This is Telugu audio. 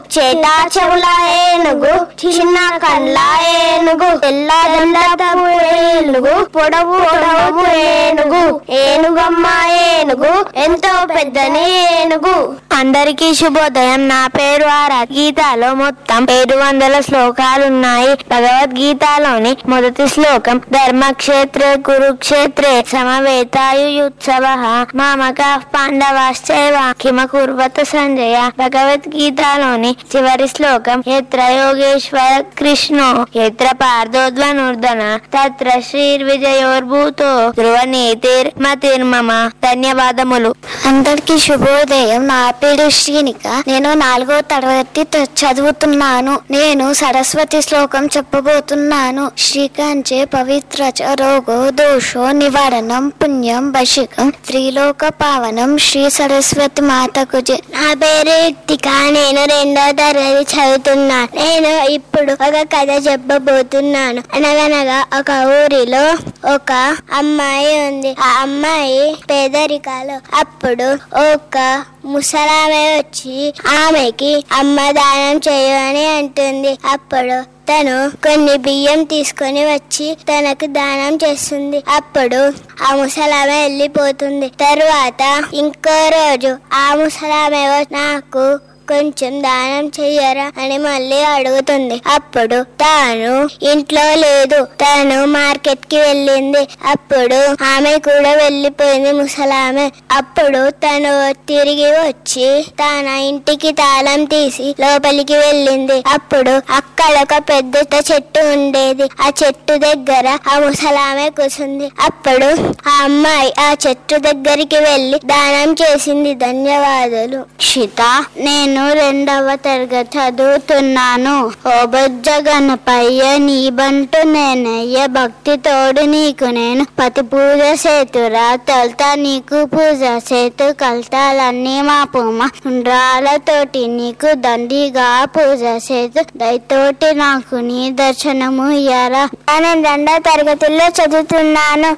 చేత చెవుల ఏనుగు చిన్న కండ్ల ఏనుగు తెల్ల దండపు ఏనుగు పొడవు పొడవు ఏనుగు ఏనుగమ్మ ఏనుగు ఎంతో పెద్దని ఏనుగు అందరికీ శుభోదయం నా పేరు ఆరా గీతాలో మొత్తం ఏడు వందల శ్లోకాలున్నాయి భగవద్గీతలోని మొదటి శ్లోకం ధర్మక్షేత్రే కురుక్షేత్రే సమవేతాయుత్సవ మామక పాండవాశ్చైవ కిమ కుర్వత సంజయ భగవద్గీతలోని చివరి శ్లోకం ఎత్ర యోగేశ్వర కృష్ణో ఎత్ర పార్థోద్వనుర్ధన తత్ర శ్రీర్విజయోర్భూతో ధ్రువ నీతిర్ మతిర్మమ ధన్యవాదములు అందరికీ శుభోదయం నా పేరు శ్రీనిక నేను నాలుగో తరగతి త- చదువుతున్నాను నేను సరస్వతి శ్లోకం చెప్పబోతున్నాను శ్రీకాంచే పవిత్ర చ రోగో దోషో నివారణం పుణ్యం వశికం త్రిలోక పావనం శ్రీ సరస్వతి మాతకు జై. నా పేరు ఇత్తిక నేను రెండో తరగతి చదువుతున్నాను నేను ఇప్పుడు ఒక కథ చెప్పబోతున్నాను అనగనగా ఒక ఊరిలో ఒక అమ్మాయి ఉంది ఆ అమ్మాయి పేదరికాలు అప్పుడు ఒక ముసలామె వచ్చి ఆమెకి అమ్మ దానం చేయని అంటుంది అప్పుడు తను కొన్ని బియ్యం తీసుకొని వచ్చి తనకు దానం చేస్తుంది అప్పుడు ఆ ముసలామె వెళ్ళిపోతుంది తరువాత ఇంకో రోజు ఆ ముసలామె వ- నాకు కొంచెం దానం చెయ్యరా అని మళ్ళీ అడుగుతుంది అప్పుడు తాను ఇంట్లో లేదు తాను మార్కెట్ కి వెళ్ళింది అప్పుడు ఆమె కూడా వెళ్ళిపోయింది ముసలామె అప్పుడు తను తిరిగి వచ్చి తన ఇంటికి తాళం తీసి లోపలికి వెళ్ళింది అప్పుడు అక్కడ ఒక పెద్ద చెట్టు ఉండేది ఆ చెట్టు దగ్గర ఆ ముసలామె కూర్చుంది అప్పుడు ఆ అమ్మాయి ఆ చెట్టు దగ్గరికి వెళ్ళి దానం చేసింది ధన్యవాదాలు షిత నేను రెండవ తరగతి చదువుతున్నాను ఓ బొజ్జ గణపయ్య నీ బంటు నేనయ్య భక్తి తోడు నీకు నేను పతి పూజ సేతురా తొలత నీకు పూజ సేతు కల్తాలన్నీ మా పూమ ఉండ్రాలతోటి నీకు దండిగా పూజ సేతు దయతోటి నాకు నీ దర్శనము ఇయ్యారా నేను రెండవ తరగతిలో చదువుతున్నాను